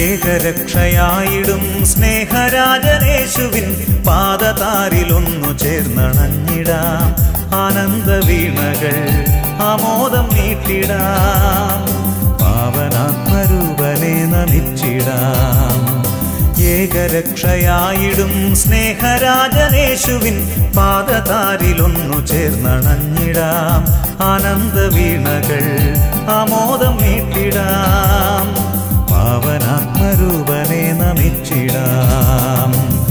ഏകരക്ഷയായിടും സ്നേഹരാജനേശുവിൻ പാദതാരിലൊന്നു ചേർന്നണഞ്ഞിടാം ആനന്ദ വീണകൾ ആമോദം നീട്ടിടാം പാവനാത്മരൂപനെ നമിച്ചിടാം ഏകരക്ഷയായിടും സ്നേഹരാജനേശുവിൻ പാദതാരിലൊന്നു ചേർന്നണഞ്ഞിടാം ആനന്ദ വീണകൾ ആമോദം നീട്ടിടാം പാവനാത്മരൂപനെ നമിച്ചിടാം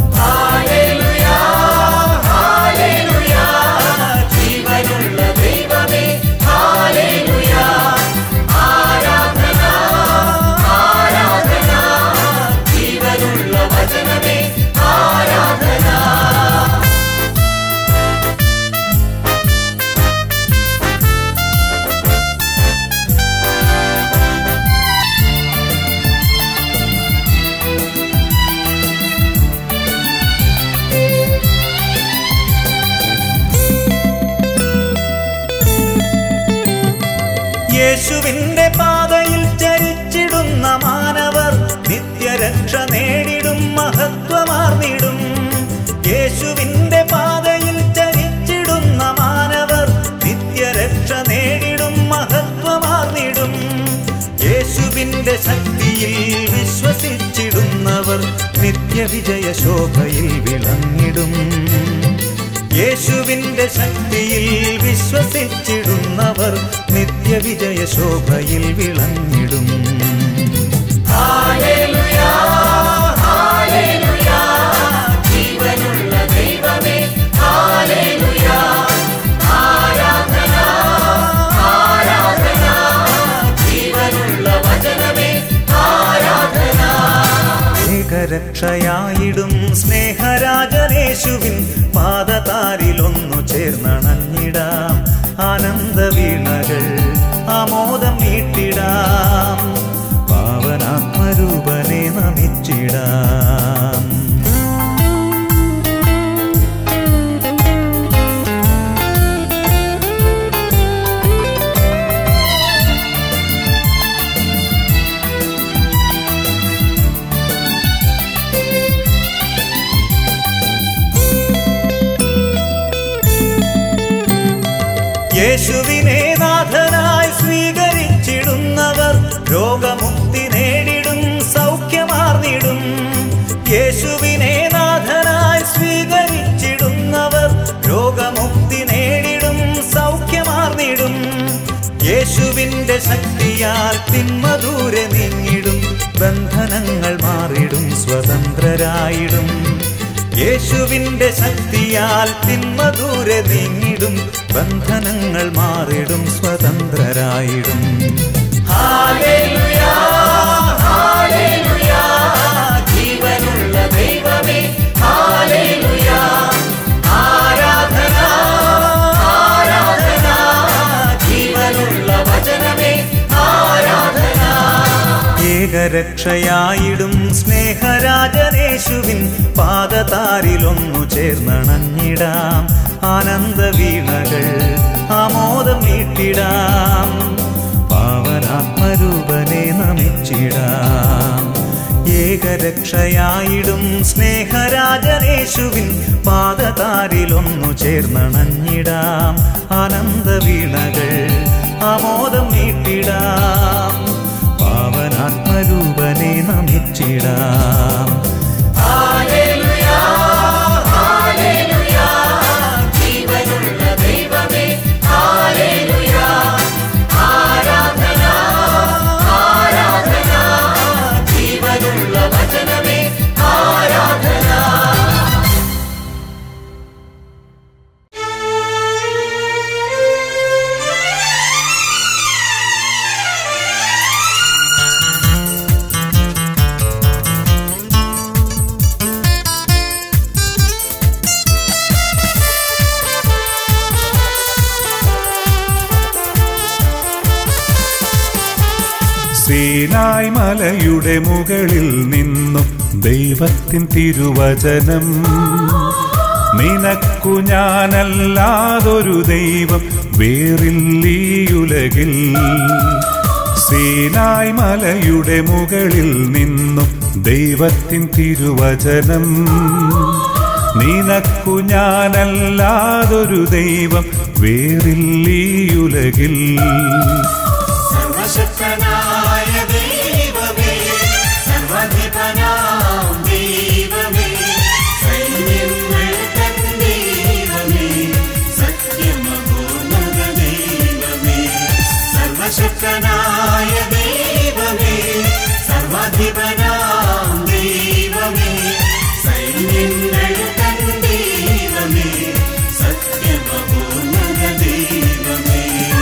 ജീവനുള്ള ദൈവമേ ഹാലേലുയ ആരാധന ആരാധന ജീവനുള്ള വചനമേ ആരാധന യേശുവിന്റെ പാതയിൽ ചരിച്ചിടുന്ന മാനവർ നിത്യരക്ഷ നേടിടും മഹത്വമാർന്നിടും യേശുവിന്റെ പാതയിൽ ചരിച്ചിടുന്ന മാനവർ നിത്യരക്ഷ നേടിടും മഹത്വമാർന്നിടും യേശുവിന്റെ ശക്തിയിൽ വിശ്വസിച്ചിടുന്നവർ നിത്യവിജയ ശോഭയിൽ വിളങ്ങിടും യേശുവിന്റെ ശക്തിയിൽ വിശ്വസിച്ചിടുന്നവർ നിത്യവിജയ ശോഭയിൽ വിളങ്ങിടും ഹാലേലുയ ഹാലേലുയ ജീവനുള്ള ദൈവമേ ഹാലേലുയ ആരാധന ആരാധന ജീവനുള്ള വചനമേ ആരാധന ഏകരക്ഷയായിടും സ്നേഹരാജനേശുവിൻ പാദതാരിലൊന്നു ചേർന്നണഞ്ഞിടാം ആനന്ദ വീണകൾ ആമോദം നീട്ടിടാം പാവനാത്മരൂപനെ നമിച്ചിടാം യേശുവിനെ നാഥനായി സ്വീകരിച്ചിടുന്നവർ രോഗമുക്തി നേടിടും സൗഖ്യമാർന്നിടും യേശുവിനെ നാഥനായി സ്വീകരിച്ചിടുന്നവർ രോഗമുക്തി നേടിടും സൗഖ്യമാർന്നിടും യേശുവിന്റെ ശക്തിയാൽ തിന്മ ദൂരെ നീങ്ങിടും ബന്ധനങ്ങൾ മാറിടും സ്വതന്ത്രരായിടും യേശുവിന്റെ ശക്തിയാൽ തിന്മ ദൂരെ നീങ്ങിടും ബന്ധനങ്ങൾ മാറിടും സ്വതന്ത്രരായിടും ഹാലേലുയ ഹാലേലുയ ജീവനുള്ള ദൈവമേ ഹാലേലുയ ആരാധന ആരാധന ജീവനുള്ള വചനമേ ആരാധന ഏകരക്ഷയായിടും സ്നേഹരാജനേശുവിൻ പാദതാരിലൊന്നു ചേർന്നണഞ്ഞിടാം ആനന്ദ വീണകൾ ആമോദം നീട്ടിടാം പാവനാത്മരൂപനെ നമിച്ചിടാം ഏകരക്ഷയായിടും സ്നേഹരാജനേശുവിൻ പാദതാരിലൊന്നു ചേർന്നണഞ്ഞിടാം ആനന്ദ വീണകൾ ആമോദം നീട്ടിടാം പാവനാത്മരൂപനെ നമിച്ചിടാം ഹാലേലുയ ഹാലേലുയ ജീവനുള്ള ദൈവമേ ഹാലേലുയ ആരാധന ആരാധന ജീവനുള്ള വചനമേ ആരാധന സീനായ് മലയുടെ മുകളിൽ നിന്നും ദൈവത്തിൻ തിരുവചനം നിനക്കു ഞാനല്ലാതൊരു ദൈവം വേറില്ലീയുലകിൽ സീനായ് മലയുടെ മുകളിൽ നിന്നും ദൈവത്തിൻ തിരുവചനം നിനക്കു ഞാനല്ലാതൊരു ദൈവം വേറില്ലീയുലകിൽ സർവശക്തനായ ദൈവമേ സർവധിപനാം ദൈവമേ സൈന്യങ്ങൾ തൻ ദൈവമേ സത്യമപൂർണത ദൈവമേ സർവശക്തനായ ദൈവമേ സർവധിപനാം ദൈവമേ സൈന്യങ്ങൾ തൻ ദൈവമേ സത്യമപൂർണത ദൈവമേ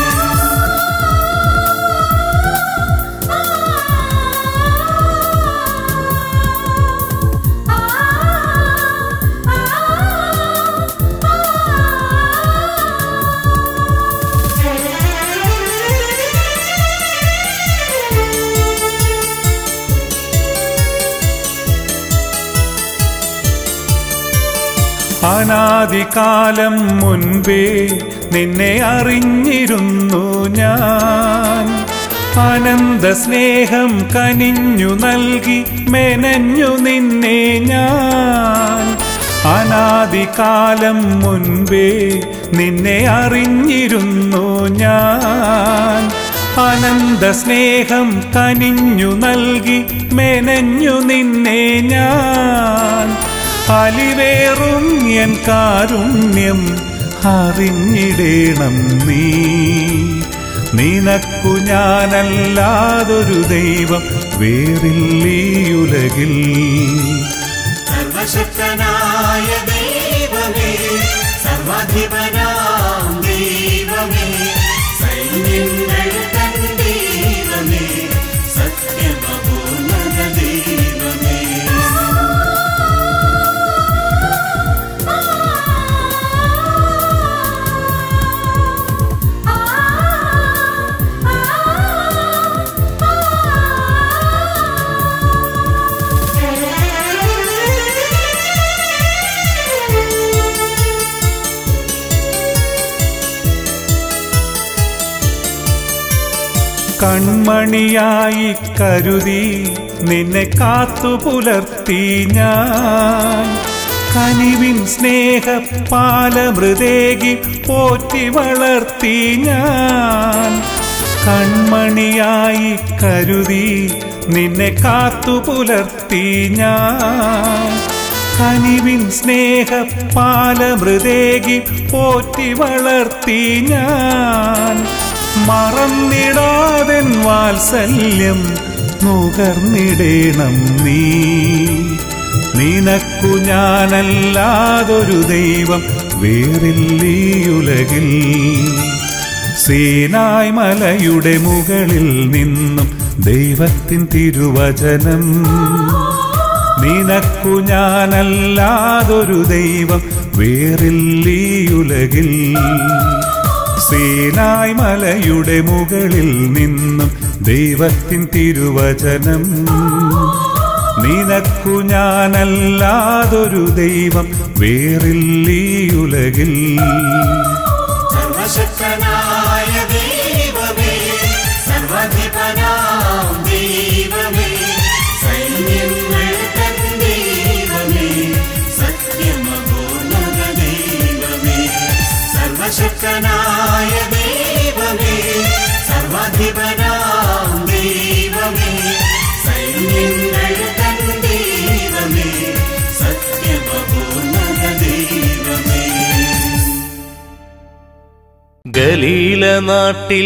അനാദികാലം മുൻപേ നിന്നെ അറിഞ്ഞിരുന്നു ഞാൻ അനന്ത സ്നേഹം കനിഞ്ഞു നൽകി മെനഞ്ഞു നിന്നെ ഞാൻ അനാദികാലം മുൻപേ നിന്നെ അറിഞ്ഞിരുന്നു ഞാൻ അനന്ത സ്നേഹം കനിഞ്ഞു നൽകി മെനഞ്ഞു നിന്നെ ഞാൻ അലിവേറും എൻ കാരുണ്യം അറിഞ്ഞിടേണം നീ നിനക്കു ഞാനല്ലാതൊരു ദൈവം വേറില്ലീയുലകിൽ സർവശക്തനായ ദൈവമേ സർവാധിപനാം ദൈവമേ സൈന്യങ്ങൾ തൻ ദൈവമേ സത്യമപൂർണത ദൈവമേ കൺമണിയായി കരുതി നിന്നെ കാത്തു പുലർത്തി ഞാൻ കനിവിൻ സ്നേഹ പാലമൃതേകി പോറ്റി വളർത്തി ഞാൻ കൺമണിയായി കരുതി നിന്നെ കാത്തു പുലർത്തി ഞാൻ കനിവിൻ സ്നേഹ പാലമൃതേകി പോറ്റി വളർത്തി ഞാൻ മറന്നിടാതൻ വാത്സല്യം നുകർന്നിടേണം നീ നിനക്കു ഞാനല്ലാതൊരു ദൈവം വേറില്ലീയുലകിൽ സീനായ് മലയുടെ മുകളിൽ നിന്നും ദൈവത്തിൻ തിരുവചനം നിനക്കു ഞാനല്ലാതൊരു ദൈവം വേറില്ലീയുലകിൽ സീനായ് മലയുടെ മുകളിൽ നിന്നും ദൈവത്തിൻ തിരുവചനം നിനക്കു ഞാനല്ലാതൊരു ദൈവം വേറില്ലീയുലകിൽ സർവശക്തനായ ദൈവമേ സർവാധിപനാം ദൈവമേ സൈന്യങ്ങൾ തൻ ദൈവമേ സത്യമപൂർണത ദൈവമേ സർവശക്തനായ ദൈവമേ സർവാധിപനാം ദൈവമേ സൈന്യങ്ങൾ തൻ ദൈവമേ സത്യമപൂർണത ദൈവമേ ഗലീല നാട്ടിൽ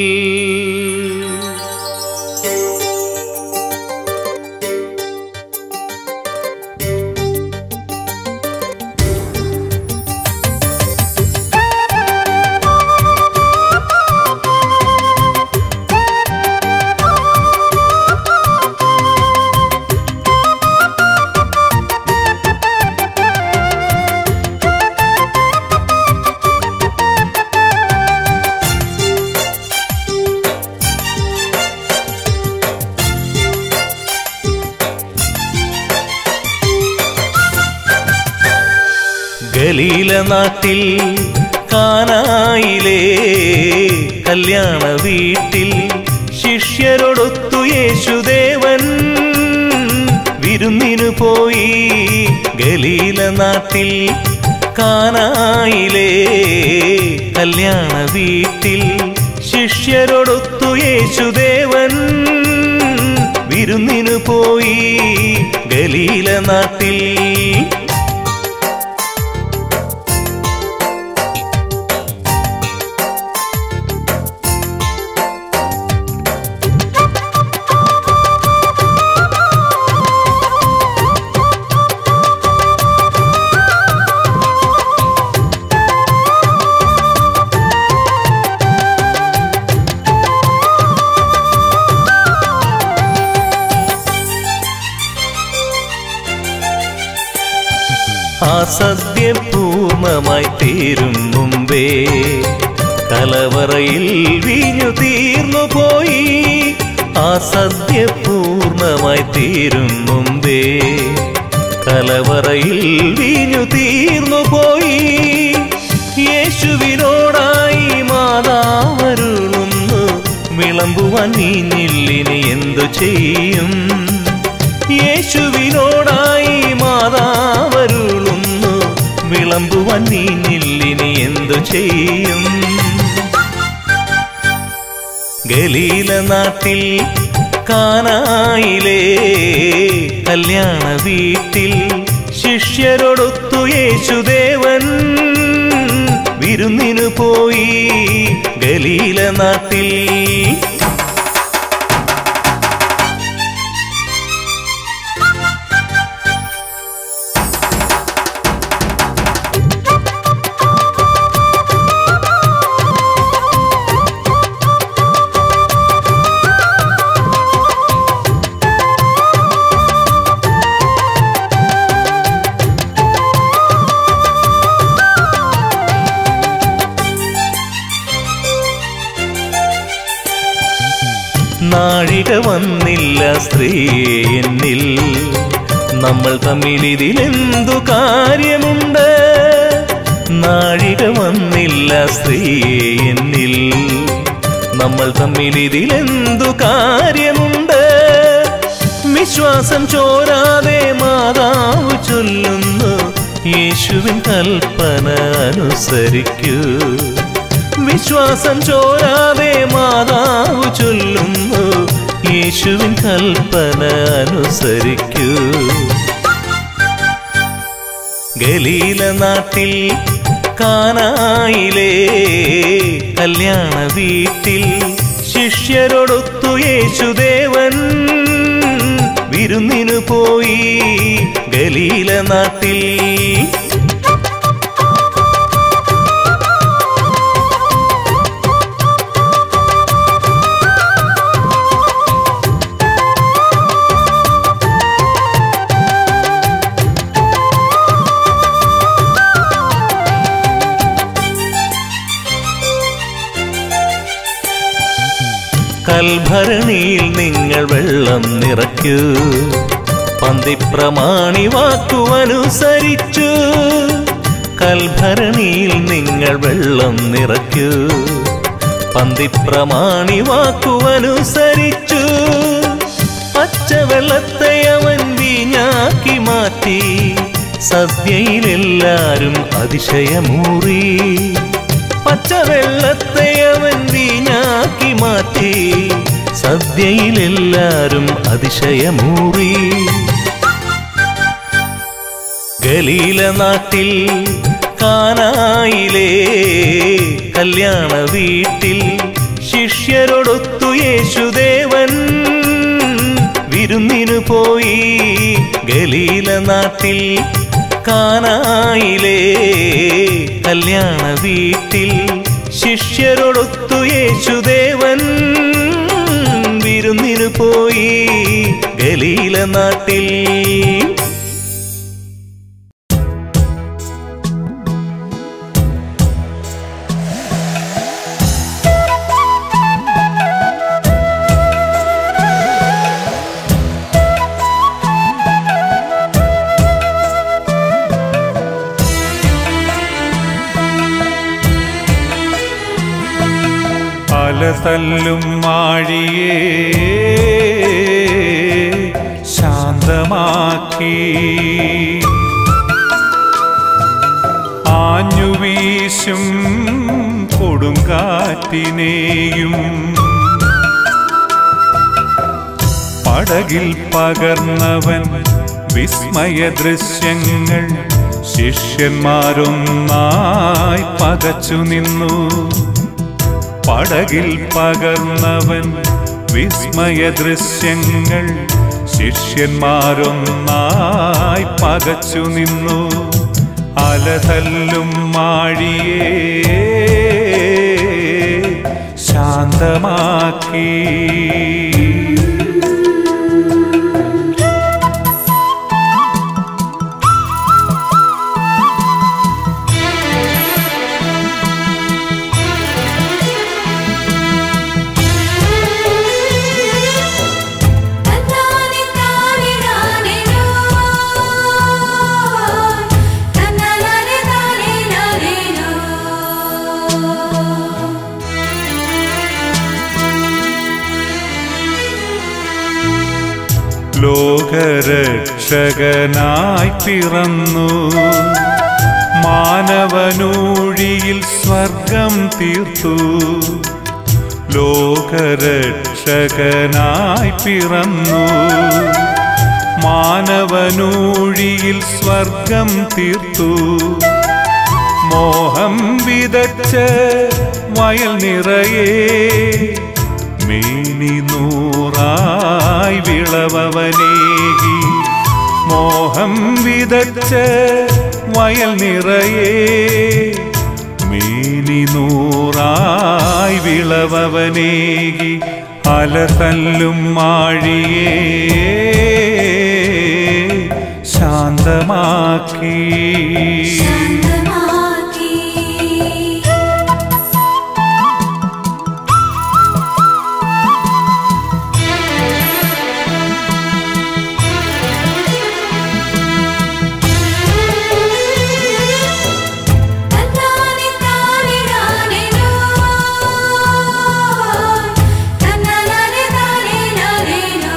ഗലീല നാട്ടിൽ കാനായിലേ കല്യാണ വീട്ടിൽ ശിശു ശിഷ്യരോടൊത്തു യേശുദേവൻ വിരുന്നിനു പോയി ഗലീല നാട്ടിൽ കാനായിലെ കല്യാണ വീട്ടിൽ ശിഷ്യരോടൊത്തു യേശുദേവൻ വിരുന്നിനു പോയി ഗലീല നാട്ടിൽ ആ സദ്യ പൂർണ്ണമായി തീരും മുമ്പേ കലവറയിൽ വീഞ്ഞു തീർന്നു പോയി ആ സദ്യ പൂർണ്ണമായി തീരും മുമ്പേ കലവറയിൽ വീഞ്ഞു തീർന്നു പോയി യേശുവിനോടായി മാതാവരുളുന്നു വിളമ്പുവാൻ നീഞ്ഞില്ലിനി എന്തു ചെയ്യും യേശുവിനോടായി മാതാവരുളുന്നു വിളമ്പുവാൻ നീഞ്ഞില്ലിനി എന്തു ചെയ്യും ഗലീല നാട്ടിൽ കാനായിലെ കല്യാണ വീട്ടിൽ ശിഷ്യരോടൊത്തു യേശുദേവൻ വിരുന്നിനു പോയി ഗലീല നാട്ടിൽ നാഴിക വന്നില്ല സ്ത്രീ എന്നിൽ നമ്മൾ തമ്മിൽ ഇതിലെന്തു കാര്യമുണ്ട് നാഴിക വന്നില്ല സ്ത്രീ എന്നിൽ നമ്മൾ തമ്മിൽ ഇതിലെന്തു കാര്യമുണ്ട് വിശ്വാസം ചോരാതെ മാതാവ് ചൊല്ലുന്നു യേശുവിൻ കൽപ്പന അനുസരിക്കൂ വിശ്വാസം ചോരാതെ മാതാവ് ചൊല്ലുന്നു യേശുവിൻ കൽപ്പന അനുസരിക്കൂ ഗലീല നാട്ടിൽ കാനായിലെ കല്യാണ വീട്ടിൽ ശിഷ്യരോടൊത്തു യേശുദേവൻ വിരുന്നിനു പോയി ഗലീല നാട്ടിൽ കൽഭരണിയിൽ നിങ്ങൾ വെള്ളം നിറയ്ക്കൂ പന്തിപ്രമാണി വാക്കുവനുസരിച്ചു കൽഭരണിയിൽ നിങ്ങൾ വെള്ളം നിറയ്ക്കൂ പന്തിപ്രമാണി വാക്കുവനുസരിച്ചു പച്ചവെള്ളത്തെ അവൻ വീഞ്ഞാക്കി മാറ്റി സദ്യയിലെല്ലാരും അതിശയമൂറി പച്ചവെള്ളത്തെ അവൻ വീഞ്ഞാക്കി മാറ്റി സദ്യയിലെല്ലാരും അതിശയമൂറി ഗലീല നാട്ടിൽ കാനായിലെ കല്യാണ വീട്ടിൽ ശിഷ്യരോടൊത്തു യേശുദേവൻ വിരുന്നിനു പോയി ഗലീല നാട്ടിൽ കാനായിലെ കല്യാണ വീട്ടിൽ ശിഷ്യരോടൊത്തു യേശുദേവൻ വിരുന്നിനു പോയി ഗലീല നാട്ടിൽ അലതല്ലും മാഴിയേ ശാന്തമാക്കി ആഞ്ഞുവീശും കൊടുങ്കാറ്റിനെയും പടകിൽ പകർന്നവൻ വിസ്മയ ദൃശ്യങ്ങൾ ശിഷ്യന്മാരൊന്നായി പകച്ചു നിന്നു പടകിൽ പകർന്നവൻ വിസ്മയ ദൃശ്യങ്ങൾ ശിഷ്യന്മാരൊന്നായി പകച്ചു നിന്നു അലതല്ലും മാഴിയേ ശാന്തമാക്കി തന്നാനി താനി നാനിനോ തന്നാനി താനി നാനിനോ ലോകരക്ഷകനായി പിറന്നു മാനവനൂഴിയിൽ സ്വർഗം തീർത്തു ലോകരക്ഷകനായി പിറന്നു മാനവനൂഴിയിൽ സ്വർഗം തീർത്തു മോഹം വിതച്ച് വയൽ നിറയെ മേനി നൂറായി വിളവവനേകി മോഹം വിതച്ച് വയൽ നിറയെ മേനി നൂറായി വിളവവനേകി അലതല്ലും മാഴിയേ ശാന്തമാക്കി ശാന്തമാക്കി തന്നാനി താനി നാനിനോ തന്നാനി താനി നാനിനോ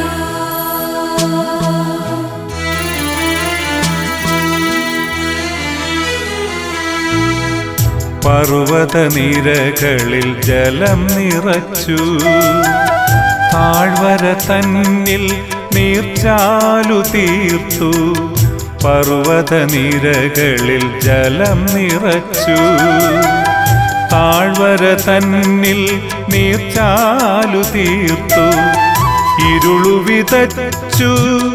പർവ്വത നിരകളിൽ ജലം നിറച്ചു താഴ്വര തന്നിൽ നീർച്ചാലു തീർത്തു പർവ്വത നിരകളിൽ ജലം നിറച്ചു താഴ്വര തന്നിൽ നീർച്ചാലു തീർത്തു ഇരുളു വിതച്ചു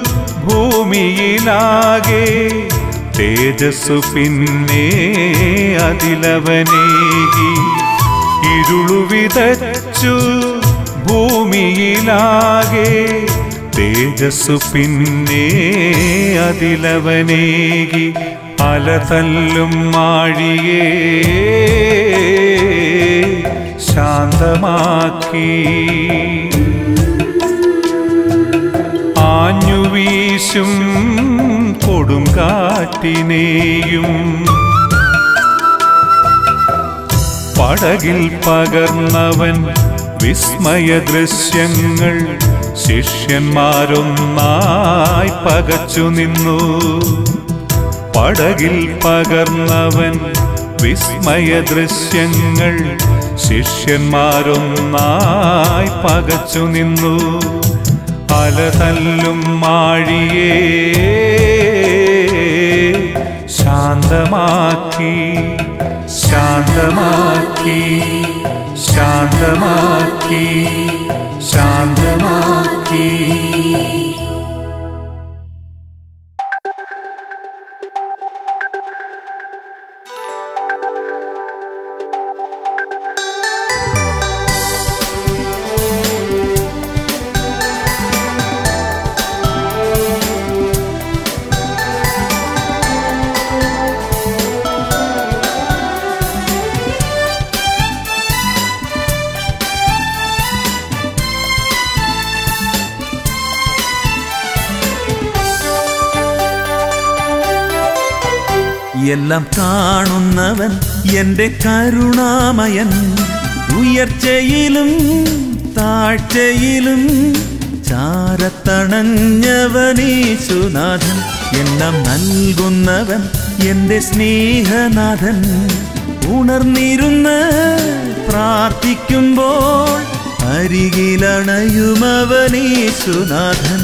ഭൂമിയിലാകെ തേജസ്സു പിന്നെ അതിലവനേകി ഇരുളു വിതച്ചു ഭൂമിയിലാകെ തേജസ്സു പിന്നെ അതിലവനേകി അലതല്ലും മാഴിയേ ശാന്തമാക്കി ആഞ്ഞുവീശും കൊടുങ്കാറ്റിനെയും പടകിൽ പകർന്നവൻ വിസ്മയ ദൃശ്യങ്ങൾ ശിഷ്യന്മാരൊന്നായി പകച്ചു നിന്നു പടകിൽ പകർന്നവൻ വിസ്മയ ദൃശ്യങ്ങൾ ശിഷ്യന്മാരൊന്നായി പകച്ചു നിന്നു അലതല്ലും മാഴിയേ ശാന്തമാക്കി ശാന്തമാക്കി ശാന്തമാക്കി ശാന്തമാക്കി എല്ലാം കാണുന്നവൻ എന്റെ കരുണാമയൻ ഉയർച്ചയിലും താഴ്ചയിലും ചാരത്തണഞ്ഞവനീശുനാഥൻ എല്ലാം നൽകുന്നവൻ എൻ്റെ സ്നേഹനാഥൻ ഉണർന്നിരുന്ന് പ്രാർത്ഥിക്കുമ്പോൾ അരികിലണയുമവനീശുനാഥൻ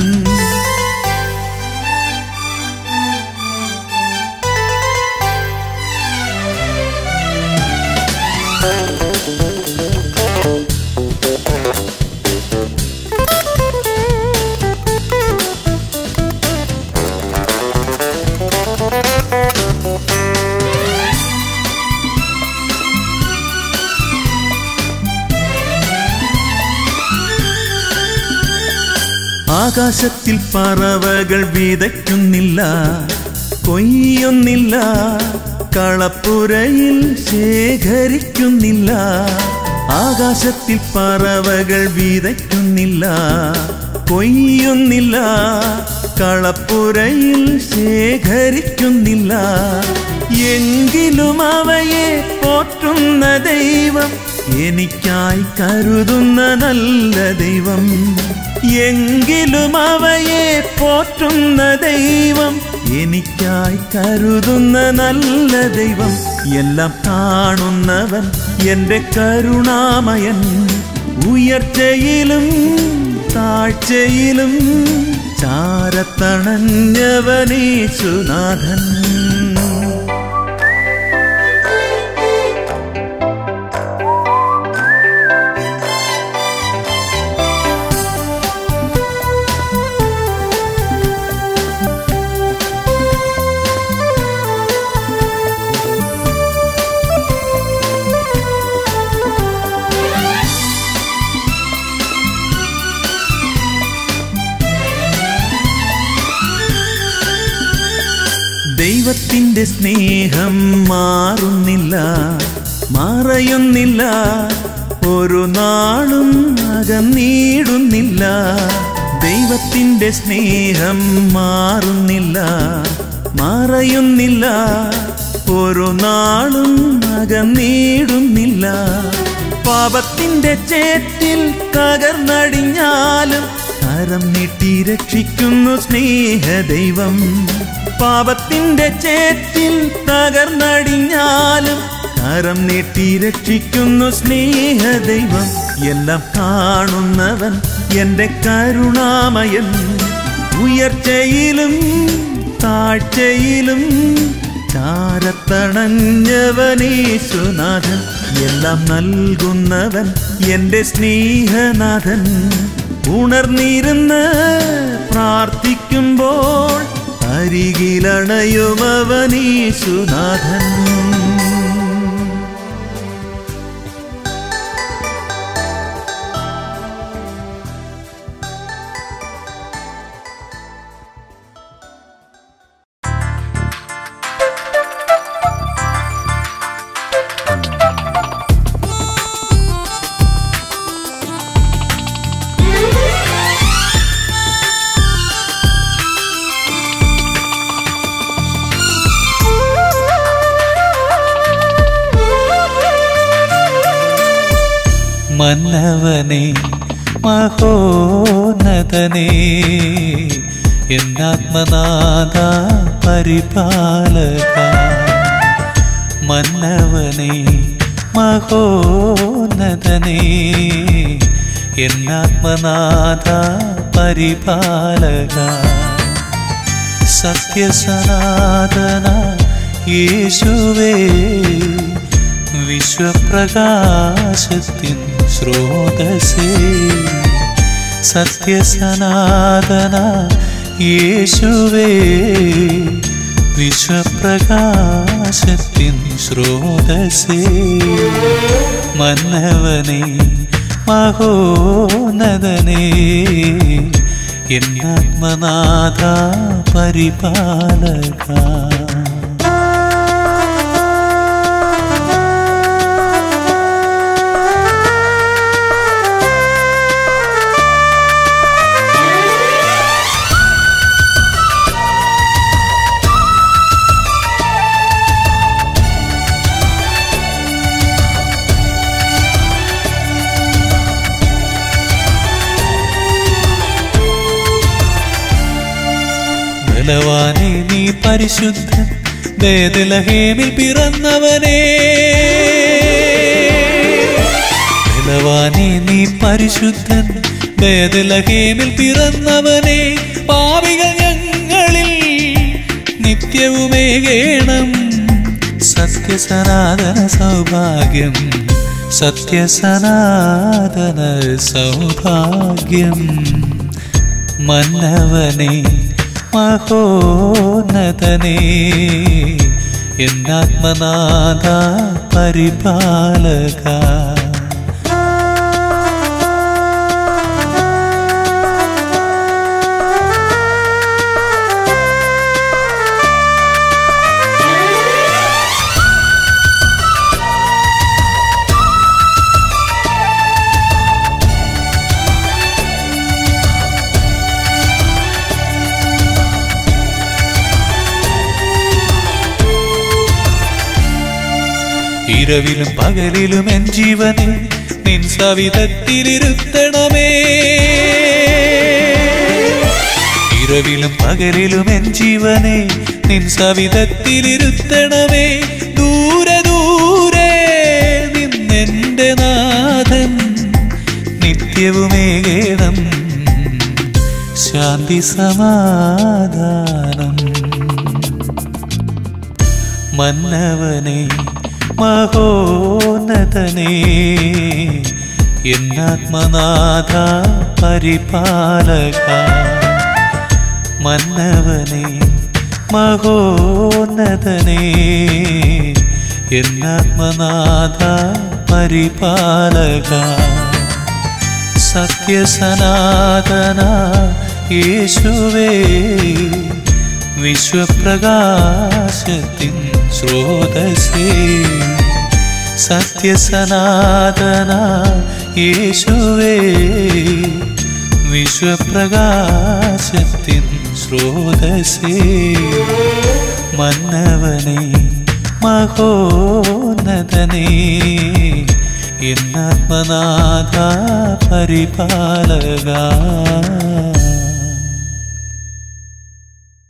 ആകാശത്തിൽ പറവകൾ വിതയ്ക്കുന്നില്ല കൊയ്യുന്നില്ല കളപ്പുരയിൽ ശേഖരിക്കുന്നില്ല ആകാശത്തിൽ പറവകൾ വിതയ്ക്കുന്നില്ല കൊയ്യുന്നില്ല കളപ്പുരയിൽ ശേഖരിക്കുന്നില്ല എങ്കിലും അവയെ പോറ്റുന്ന ദൈവം എനിക്കായി കരുതുന്ന നല്ല ദൈവം എങ്കിലും അവയെ പോറ്റുന്ന ദൈവം എനിക്കായി കരുതുന്ന നല്ല ദൈവം എല്ലാം കാണുന്നവൻ എൻ്റെ കരുണാമയൻ ഉയർച്ചയിലും താഴ്ചയിലും ചാരത്തണഞ്ഞവനീശുനാഥൻ ദൈവത്തിൻ്റെ സ്നേഹം മാറുന്നില്ല മറയുന്നില്ല ഒരു നാളും അകന്നീടുന്നില്ല ദൈവത്തിൻ്റെ സ്നേഹം മാറുന്നില്ല മറയുന്നില്ല ഒരു നാളും അകന്നീടുന്നില്ല പാപത്തിൻ്റെ ചേറ്റിൽ തകർന്നടിഞ്ഞാലും കരം നീട്ടി രക്ഷിക്കുന്നു സ്നേഹദൈവം പാപത്തിന്റെ ചേറ്റിൽ തകർന്നടിഞ്ഞാലും കരം നീട്ടി രക്ഷിക്കുന്നു സ്നേഹദൈവം എല്ലാം കാണുന്നവൻ എൻ്റെ കരുണാമയൻ ഉയർച്ചയിലും താഴ്ചയിലും ചാരത്തണഞ്ഞവനീശുനാഥൻ എല്ലാം നൽകുന്നവൻ എൻ്റെ സ്നേഹനാഥൻ ഉണർന്നിരുന്ന് പ്രാർത്ഥിക്കുമ്പോൾ അരികിലണയുമവനീശുനാഥൻ മന്നവനെ മഹോന്നതനെ എന്നാത്മനാഥ പരിപാലക മന്നവനെ മഹോന്നതനെ എന്നാത്മനാഥ പരിപാലക സത്യസനാതന യേശുവേ വിശ്വപ്രകാശത്തിൻ സ്രോതസേ സത്യസനാതന യേശുവേ വിശ്വപ്രകാശത്തിൻ സ്രോതസേ മന്നവനെ മഹോന്നതനേ എന്നാത്മനാഥ പരിപാലക ബലവാനെ നീ പരിശുദ്ധൻ ബേദലഹേമിൽ പിറന്നവനേ ബലവാനെ നീ പരിശുദ്ധൻ ബേദലഹേമിൽ പിറന്നവനെ പാവികൾ ഞങ്ങളിൽ നിത്യവുമേകേണം സത്യസനാതന സൗഭാഗ്യം സത്യസനാതന സൗഭാഗ്യം മന്നവനെ മഹോന്നതനെ എന്നാത്മനാഥ പരിപാലക ഇരവിലും പകലിലും എൻ ജീവനെ നിൻ സവിധത്തിലിരുത്തണമേ ഇരവിലും പകലിലും എൻ ജീവനെ നിൻ സവിധത്തിലിരുത്തണമേ ദൂരെ ദൂരെ നിന്നെന്റെ നാഥൻ നിത്യവുമേകേണം ശാന്തി സമാധാനം മന്നവനെ മഹോന്നതനെ എന്നാത്മനാഥ പരിപാലക മന്നവനെ മഹോന്നതനെ എന്നാത്മനാഥ പരിപാലക സത്യസനാതന യേശുവേ വിശ്വപ്രകാശത്തിൻ സ്രോതസേ സത്യസനാതന യേശുവേ വിശ്വപ്രകാശത്തിൻ സ്രോതസേ മന്നവനെ മഹോന്നതനെ എന്നാത്മനാഥ പരിപാലക